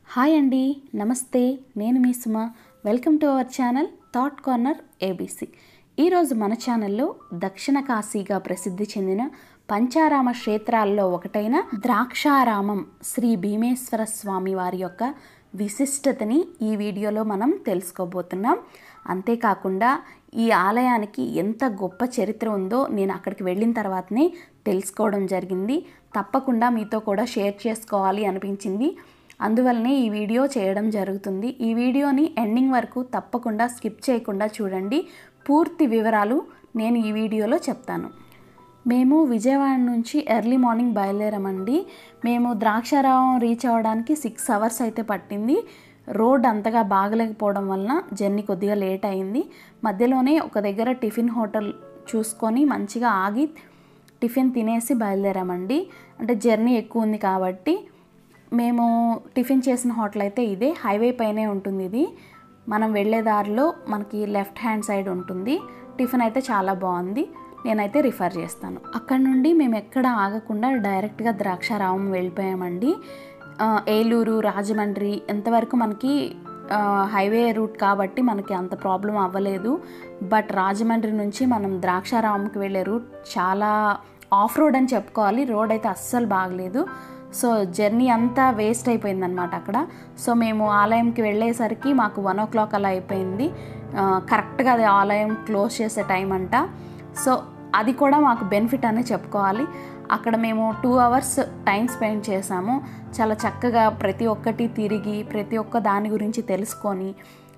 hi అండి నమస్తే నేను మీ Suma welcome to our channel thought corner ABC ఈరోజు మన ఛానల్లో దక్షిణ కాశీగా ప్రసిద్ధి చెందిన పంచారామ క్షేత్రాల్లో ఒకటైన ద్రాక్షారామం శ్రీ భీమేశ్వర స్వామి వారి యొక్క విశిష్టతని ఈ వీడియోలో మనం తెలుసుకోబోతున్నాం అంతేకాకుండా ఈ ఆలయానికి ఎంత గొప్ప చరిత్ర ఉందో నేను అక్కడికి వెళ్ళిన తర్వాతనే తెలుసుకోవడం జరిగింది తప్పకుండా మీతో కూడా షేర్ చేసుకోవాలి అనిపించింది అందువల్లనే ఈ వీడియో చేయడం జరుగుతుంది ఈ వీడియోని ఎండింగ్ వరకు తప్పకుండా స్కిప్ చేయకుండా చూడండి పూర్తి వివరాలు నేను ఈ వీడియోలో చెప్తాను మేము విజయవాడ నుంచి ఎర్లీ మార్నింగ్ బయలుదేరామండి మేము ద్రాక్షారావం రీచ్ అవ్వడానికి సిక్స్ అవర్స్ అయితే పట్టింది రోడ్ అంతగా బాగలేకపోవడం వలన జర్నీ కొద్దిగా లేట్ అయింది మధ్యలోనే ఒక దగ్గర టిఫిన్ హోటల్ చూసుకొని మంచిగా ఆగి టిఫిన్ తినేసి బయలుదేరామండి అంటే జర్నీ ఎక్కువ ఉంది కాబట్టి మేము టిఫిన్ చేసిన హోటల్ అయితే ఇదే హైవే పైనే ఉంటుంది ఇది మనం వెళ్ళే దారిలో మనకి లెఫ్ట్ హ్యాండ్ సైడ్ ఉంటుంది టిఫిన్ అయితే చాలా బాగుంది నేనైతే రిఫర్ చేస్తాను అక్కడ నుండి మేము ఎక్కడ ఆగకుండా డైరెక్ట్గా ద్రాక్షారామం వెళ్ళిపోయామండి ఆ, ఏలూరు రాజమండ్రి ఎంతవరకు మనకి ఆ, హైవే రూట్ కాబట్టి మనకి అంత ప్రాబ్లం అవ్వలేదు బట్ రాజమండ్రి నుంచి మనం ద్రాక్షారామంకి వెళ్ళే రూట్ చాలా ఆఫ్ రోడ్ అని చెప్పుకోవాలి రోడ్ అయితే అస్సలు బాగలేదు సో జర్నీ అంతా వేస్ట్ అయిపోయిందనమాట అక్కడ సో మేము ఆలయంకి వెళ్ళేసరికి మాకు వన్ ఓ క్లాక్ అలా అయిపోయింది ఆ, కరెక్ట్గా అది ఆలయం క్లోజ్ చేసే టైం అంట సో అది కూడా మాకు బెనిఫిట్ అనే చెప్పుకోవాలి అక్కడ మేము టూ అవర్స్ టైం స్పెండ్ చేసాము చాలా చక్కగా ప్రతి ఒక్కటి తిరిగి ప్రతి ఒక్క దాని గురించి తెలుసుకొని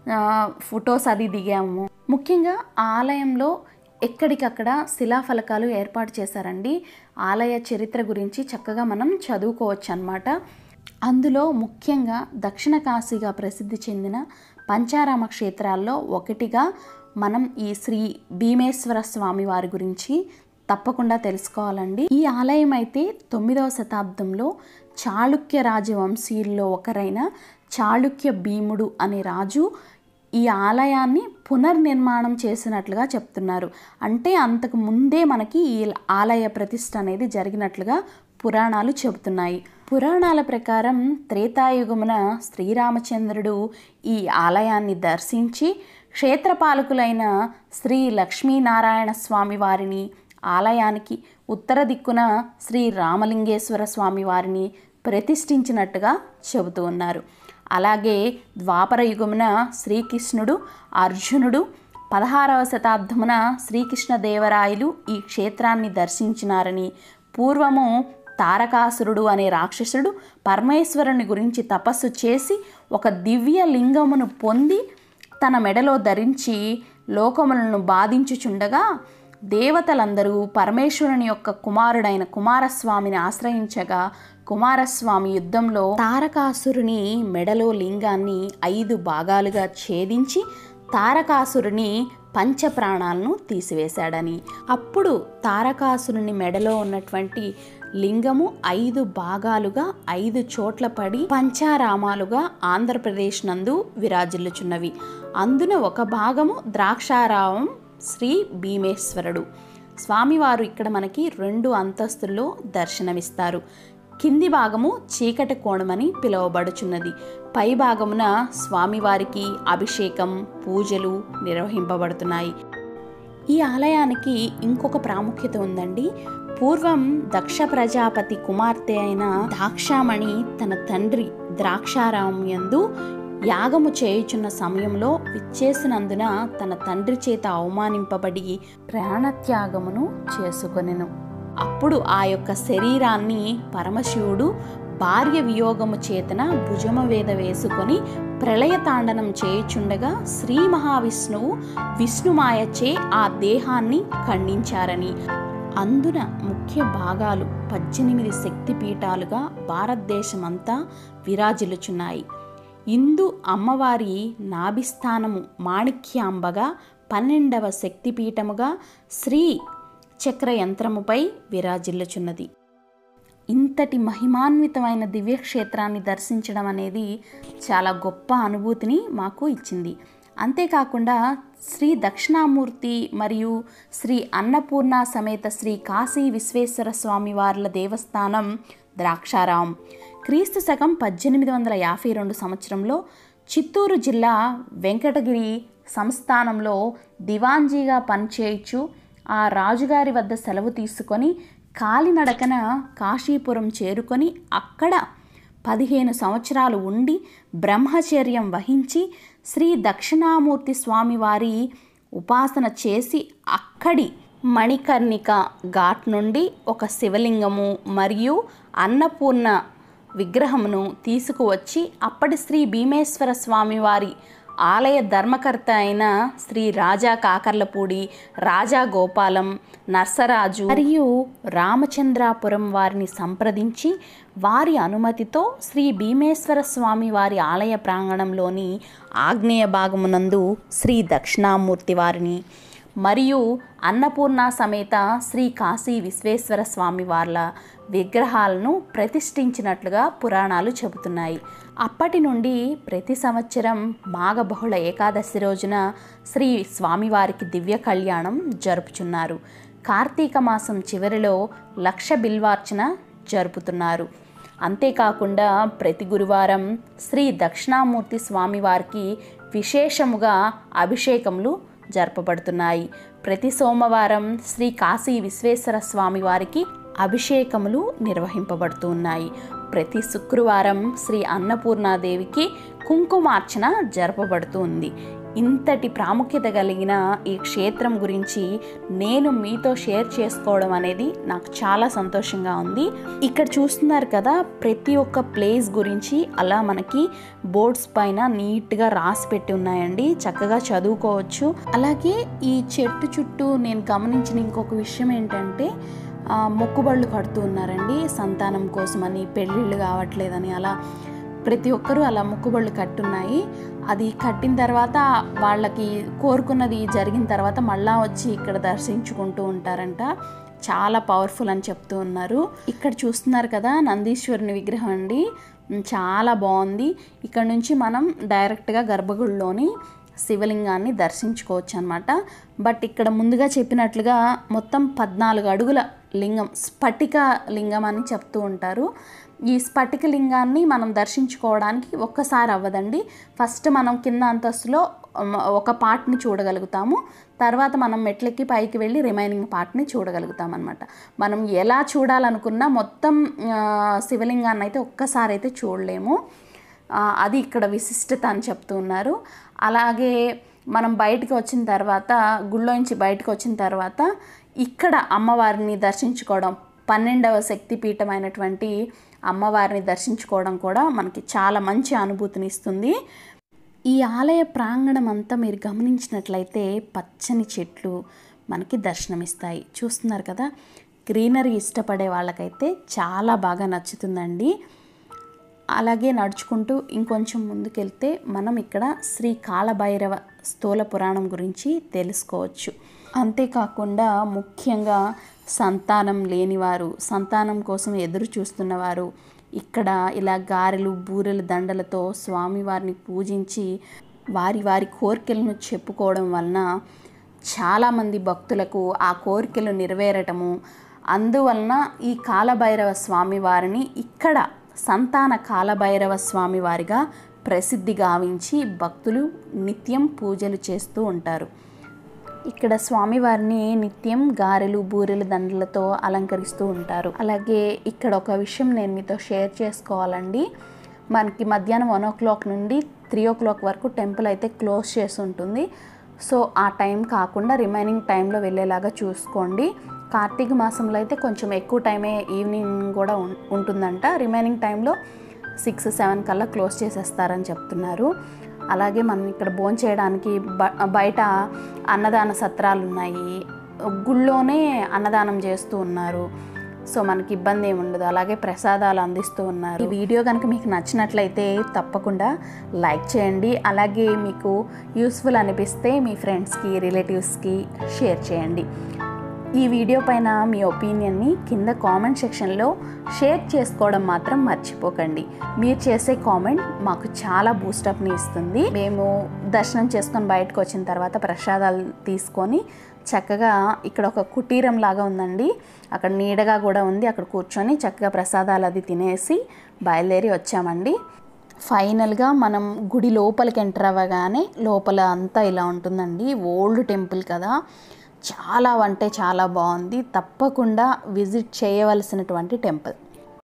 ఫొటోస్ అది దిగాము ముఖ్యంగా ఆ ఆలయంలో ఎక్కడికక్కడ శిలాఫలకాలు ఏర్పాటు చేశారండి ఆలయ చరిత్ర గురించి చక్కగా మనం చదువుకోవచ్చు అన్నమాట అందులో ముఖ్యంగా దక్షిణ కాశీగా ప్రసిద్ధి చెందిన పంచారామ క్షేత్రాల్లో ఒకటిగా మనం ఈ శ్రీ భీమేశ్వర స్వామి వారి గురించి తప్పకుండా తెలుసుకోవాలండి ఈ ఆలయం అయితే తొమ్మిదవ శతాబ్దంలో చాళుక్య రాజవంశీయుల్లో ఒకరైన చాళుక్య భీముడు అనే రాజు ఈ ఆలయాన్ని పునర్నిర్మాణం చేసినట్లుగా చెప్తున్నారు అంటే అంతకు ముందే మనకి ఈ ఆలయ ప్రతిష్ట అనేది జరిగినట్లుగా పురాణాలు చెబుతున్నాయి పురాణాల ప్రకారం త్రేతాయుగమున శ్రీరామచంద్రుడు ఈ ఆలయాన్ని దర్శించి క్షేత్రపాలకులైన శ్రీ లక్ష్మీనారాయణ స్వామి వారిని ఆలయానికి ఉత్తర దిక్కున శ్రీ రామలింగేశ్వర స్వామి వారిని ప్రతిష్ఠించినట్టుగా చెబుతూ ఉన్నారు అలాగే ద్వాపర యుగమున శ్రీకృష్ణుడు అర్జునుడు పదహారవ శతాబ్దమున శ్రీకృష్ణదేవరాయలు ఈ క్షేత్రాన్ని దర్శించినారని పూర్వము తారకాసురుడు అనే రాక్షసుడు పరమేశ్వరుని గురించి తపస్సు చేసి ఒక దివ్య లింగమును పొంది తన మెడలో ధరించి లోకములను బాధించుచుండగా దేవతలందరూ పరమేశ్వరుని యొక్క కుమారుడైన కుమారస్వామిని ఆశ్రయించగా కుమారస్వామి యుద్ధంలో తారకాసురుని మెడలో లింగాన్ని ఐదు భాగాలుగా ఛేదించి తారకాసురుని పంచప్రాణాలను తీసివేశాడని అప్పుడు తారకాసురుని మెడలో ఉన్నటువంటి లింగము ఐదు భాగాలుగా ఐదు చోట్ల పడి పంచారామాలుగా ఆంధ్రప్రదేశ్ నందు విరాజిల్లుచున్నవి అందున ఒక భాగము ద్రాక్షారామం శ్రీ భీమేశ్వరుడు స్వామివారు ఇక్కడ మనకి రెండు అంతస్తుల్లో దర్శనమిస్తారు కింది భాగము చీకటి కోణమని పిలువబడుచున్నది పై భాగమున స్వామివారికి అభిషేకం పూజలు నిర్వహింపబడుతున్నాయి ఈ ఆలయానికి ఇంకొక ప్రాముఖ్యత ఉందండి పూర్వం దక్ష ప్రజాపతి కుమార్తె అయిన దాక్షామణి తన తండ్రి ద్రాక్షారామం యందు యాగము చేయుచున్న సమయంలో విచ్చేసినందున తన తండ్రి చేత అవమానింపబడి ప్రాణత్యాగమును చేసుకొనెను అప్పుడు ఆ యొక్క శరీరాన్ని పరమశివుడు భార్య వియోగము చేతన భుజమ వేద వేసుకొని ప్రళయ తాండనం చేయుచుండగా శ్రీ మహావిష్ణువు విష్ణుమాయచే ఆ దేహాన్ని ఖండించారని అందున ముఖ్య భాగాలు పద్దెనిమిది శక్తిపీఠాలుగా భారతదేశమంతా విరాజిల్లుచున్నాయి ఇందు అమ్మవారి నాభిస్థానము మాణిక్యాంబగా పన్నెండవ శక్తిపీఠముగా శ్రీ చక్ర యంత్రముపై విరాజిల్లుచున్నది ఇంతటి మహిమాన్వితమైన దివ్యక్షేత్రాన్ని దర్శించడం అనేది చాలా గొప్ప అనుభూతిని మాకు ఇచ్చింది అంతేకాకుండా శ్రీ దక్షిణామూర్తి మరియు శ్రీ అన్నపూర్ణ సమేత శ్రీ కాశీ విశ్వేశ్వర స్వామి వార్ల దేవస్థానం ద్రాక్షారాం క్రీస్తు శకం పద్దెనిమిది వందల యాభై రెండు సంవత్సరంలో చిత్తూరు జిల్లా వెంకటగిరి సంస్థానంలో దివాంజీగా పనిచేయచ్చు ఆ రాజుగారి వద్ద సెలవు తీసుకొని కాలినడకన కాశీపురం చేరుకొని అక్కడ పదిహేను సంవత్సరాలు ఉండి బ్రహ్మచర్యం వహించి శ్రీ దక్షిణామూర్తి స్వామివారి ఉపాసన చేసి అక్కడి మణికర్ణిక ఘాట్ నుండి ఒక శివలింగము మరియు అన్నపూర్ణ విగ్రహమును తీసుకువచ్చి అప్పటి శ్రీ భీమేశ్వర స్వామివారి ఆలయ ధర్మకర్త అయిన శ్రీ రాజా కాకర్లపూడి రాజా గోపాలం నర్సరాజు మరియు రామచంద్రాపురం వారిని సంప్రదించి వారి అనుమతితో శ్రీ భీమేశ్వర స్వామి వారి ఆలయ ప్రాంగణంలోని ఆగ్నేయ భాగమునందు శ్రీ దక్షిణామూర్తి వారిని మరియు అన్నపూర్ణ సమేత శ్రీ కాశీ విశ్వేశ్వర స్వామి వార్ల విగ్రహాలను ప్రతిష్ఠించినట్లుగా పురాణాలు చెబుతున్నాయి అప్పటి నుండి ప్రతి సంవత్సరం మాఘబహుళ ఏకాదశి రోజున శ్రీ స్వామివారికి దివ్య కళ్యాణం జరుపుచున్నారు కార్తీక మాసం చివరిలో లక్ష బిల్వార్చన జరుపుతున్నారు అంతేకాకుండా ప్రతి గురువారం శ్రీ దక్షిణామూర్తి స్వామివారికి విశేషముగా అభిషేకములు జరపబడుతున్నాయి ప్రతి సోమవారం శ్రీ కాశీ విశ్వేశ్వర స్వామి వారికి అభిషేకములు నిర్వహింపబడుతూ ఉన్నాయి ప్రతి శుక్రవారం శ్రీ అన్నపూర్ణాదేవికి కుంకుమార్చన జరపబడుతుంది ఇంతటి ప్రాముఖ్యత కలిగిన ఈ క్షేత్రం గురించి నేను మీతో షేర్ చేసుకోవడం అనేది నాకు చాలా సంతోషంగా ఉంది ఇక్కడ చూస్తున్నారు కదా ప్రతి ఒక్క ప్లేస్ గురించి అలా మనకి బోర్డ్స్ పైన నీట్గా రాసి పెట్టి ఉన్నాయండి చక్కగా చదువుకోవచ్చు అలాగే ఈ చెట్టు చుట్టూ నేను గమనించిన ఇంకొక విషయం ఏంటంటే ఆ, మొక్కుబళ్ళు కడుతూ ఉన్నారండి సంతానం కోసమని పెళ్ళిళ్ళు కావట్లేదని అలా ప్రతి ఒక్కరూ అలా మొక్కుబళ్ళు కట్టున్నాయి అది కట్టిన తర్వాత వాళ్ళకి కోరుకున్నది జరిగిన తర్వాత మళ్ళా వచ్చి ఇక్కడ దర్శించుకుంటూ ఉంటారంట చాలా పవర్ఫుల్ అని చెప్తూ ఉన్నారు ఇక్కడ చూస్తున్నారు కదా నందీశ్వరుని విగ్రహం అండి ఉమ్, చాలా బాగుంది ఇక్కడ నుంచి మనం డైరెక్ట్గా గర్భగుడిలోని శివలింగాన్ని దర్శించుకోవచ్చు అనమాట బట్ ఇక్కడ ముందుగా చెప్పినట్లుగా మొత్తం పద్నాలుగు అడుగుల లింగం స్ఫటిక లింగం అని చెప్తూ ఉంటారు ఈ స్ఫటిక లింగాన్ని మనం దర్శించుకోవడానికి ఒక్కసారి అవ్వదండి ఫస్ట్ మనం కింద అంతస్తులో ఉమ్, ఒక పార్ట్ని చూడగలుగుతాము తర్వాత మనం మెట్లెక్కి పైకి వెళ్ళి రిమైనింగ్ పార్ట్ని చూడగలుగుతాం అనమాట మనం ఎలా చూడాలనుకున్నా మొత్తం ఆ, శివలింగాన్ని అయితే ఒక్కసారి అయితే చూడలేము ఆ, అది ఇక్కడ విశిష్టత అని చెప్తూ ఉన్నారు అలాగే మనం బయటికి వచ్చిన తర్వాత గుళ్ళోంచి బయటకు వచ్చిన తర్వాత ఇక్కడ అమ్మవారిని దర్శించుకోవడం పన్నెండవ శక్తిపీఠమైనటువంటి అమ్మవారిని దర్శించుకోవడం కూడా మనకి చాలా మంచి అనుభూతిని ఇస్తుంది ఈ ఆలయ ప్రాంగణం అంతా మీరు గమనించినట్లయితే పచ్చని చెట్లు మనకి దర్శనమిస్తాయి చూస్తున్నారు కదా గ్రీనరీ ఇష్టపడే వాళ్ళకైతే చాలా బాగా నచ్చుతుందండి అలాగే నడుచుకుంటూ ఇంకొంచెం ముందుకెళ్తే మనం ఇక్కడ శ్రీ కాలభైరవ స్థూల పురాణం గురించి తెలుసుకోవచ్చు అంతేకాకుండా ముఖ్యంగా సంతానం లేనివారు సంతానం కోసం ఎదురు చూస్తున్నవారు ఇక్కడ ఇలా గారెలు బూరెల దండలతో స్వామివారిని పూజించి వారి వారి కోరికలను చెప్పుకోవడం వలన చాలామంది భక్తులకు ఆ కోరికలు నెరవేరటము అందువలన ఈ కాలభైరవ స్వామి వారిని ఇక్కడ సంతాన కాలభైరవ స్వామి వారిగా ప్రసిద్ధి గావించి భక్తులు నిత్యం పూజలు చేస్తూ ఉంటారు ఇక్కడ స్వామివారిని నిత్యం గారెలు బూరెల దండలతో అలంకరిస్తూ ఉంటారు అలాగే ఇక్కడ ఒక విషయం నేను మీతో షేర్ చేసుకోవాలండి మనకి మధ్యాహ్నం వన్ ఓ క్లాక్ నుండి త్రీ ఓ క్లాక్ వరకు టెంపుల్ అయితే క్లోజ్ చేసి ఉంటుంది సో ఆ టైం కాకుండా రిమైనింగ్ టైంలో వెళ్ళేలాగా చూసుకోండి కార్తీక మాసంలో అయితే కొంచెం ఎక్కువ టైమే ఈవినింగ్ కూడా ఉం- ఉంటుందంట రిమైనింగ్ టైంలో సిక్స్ సెవెన్ కల్లా క్లోజ్ చేసేస్తారని చెప్తున్నారు అలాగే మనం ఇక్కడ భోజనం చేయడానికి బ- బయట అన్నదాన సత్రాలు ఉన్నాయి గుళ్ళోనే అన్నదానం చేస్తూ ఉన్నారు సో మనకి ఇబ్బంది ఏమి ఉండదు అలాగే ప్రసాదాలు అందిస్తూ ఉన్నారు ఈ వీడియో కనుక మీకు నచ్చినట్లయితే తప్పకుండా లైక్ చేయండి అలాగే మీకు యూస్ఫుల్ అనిపిస్తే మీ ఫ్రెండ్స్కి రిలేటివ్స్కి షేర్ చేయండి ఈ వీడియో పైన మీ ఒపీనియన్ని కింద కామెంట్ సెక్షన్లో షేర్ చేసుకోవడం మాత్రం మర్చిపోకండి మీరు చేసే కామెంట్ మాకు చాలా బూస్టప్ని ఇస్తుంది మేము దర్శనం చేసుకొని బయటకు వచ్చిన తర్వాత ప్రసాదాలు తీసుకొని చక్కగా ఇక్కడ ఒక కుటీరం లాగా ఉందండి అక్కడ నీడగా కూడా ఉంది అక్కడ కూర్చొని చక్కగా ప్రసాదాలు అది తినేసి బయలుదేరి వచ్చామండి ఫైనల్గా మనం గుడి లోపలికి ఎంటర్ అవ్వగానే లోపల అంతా ఇలా ఉంటుందండి ఓల్డ్ టెంపుల్ కదా చాలా అంటే చాలా బాగుంది తప్పకుండా విజిట్ చేయవలసినటువంటి టెంపుల్